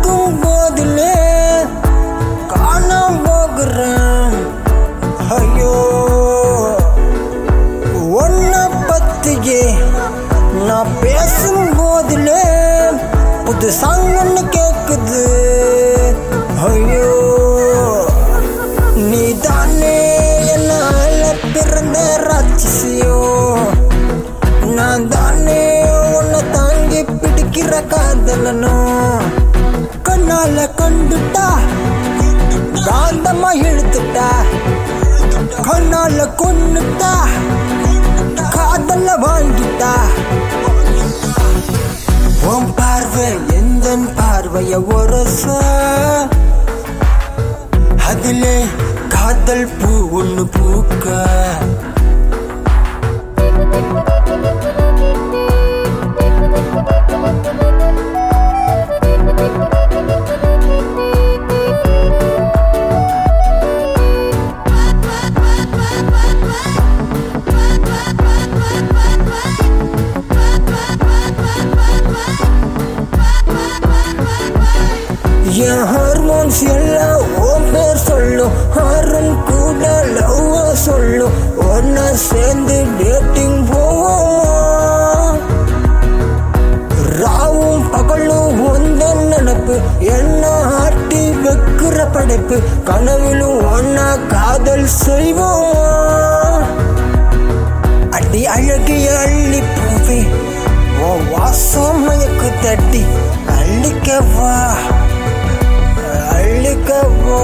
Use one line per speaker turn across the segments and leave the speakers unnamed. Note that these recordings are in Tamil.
நடக்கும் போதிலே காணாம போகிறேன் ஐயோ ஒன்ன பத்தியே நான் பேசும் போதிலே புது சாங் ஒன்று கேக்குது ஐயோ நீ தானே என்னால பிறந்த ராட்சசியோ நான் தானே உன்னை தாங்கி பிடிக்கிற காதலனோ கண்ணால கண்டுட்டா காந்தமா இழுத்துட்டா கண்ணால கொன்னுட்டா காதல வாங்கிட்டா உன் பார்வை எந்த பார்வைய ஒரச அதிலே காதல் பூ ஒண்ணு பூக்க என் ஹார்மோன்ஸ் எல்லாம் உன் பேர் சொல்லும் ஹாரன் கூட லவ் சொல்லும் ஒன்னா சேர்ந்து டேட்டிங் போவோம் ராவும் பகலும் ஒந்த நினப்பு என்ன ஆட்டி வைக்கிற படைப்பு கனவிலும் ஒன்னா காதல் செய்வோமா அடி அழகிய அள்ளி பூவே ஓ வாசம் மயக்கு தட்டி அள்ளிக்கவா அள்ளிக்கவா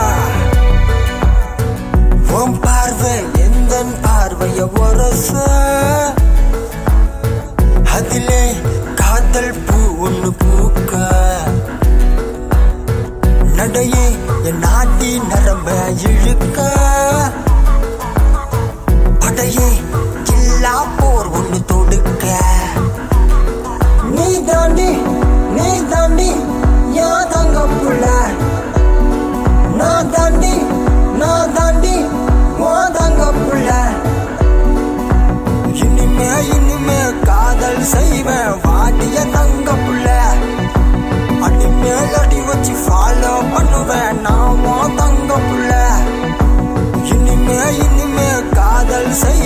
உன் பார்வை எந்த பார்வைய ஒரச அதிலே காதல் பூ ஒண்ணு பூக்க நடையே என் நாட்டி நரம்ப இழுக்க படையே இல்லா போர் ஒண்ணு தொடுக்க நீ தாண்டி நீ தாண்டி யா தங்க புள்ள நான் தாண்டி நான் தாண்டி ஓ தங்க புள்ள இனிமே இனிமே காதல் செய்வேன் வாடிய தங்க புள்ள அடிமேல் அடி வச்சு ஃபாலோ பண்ணுவேன் நான் உன் தங்க புள்ள இனிமே இனிமே காதல் செய்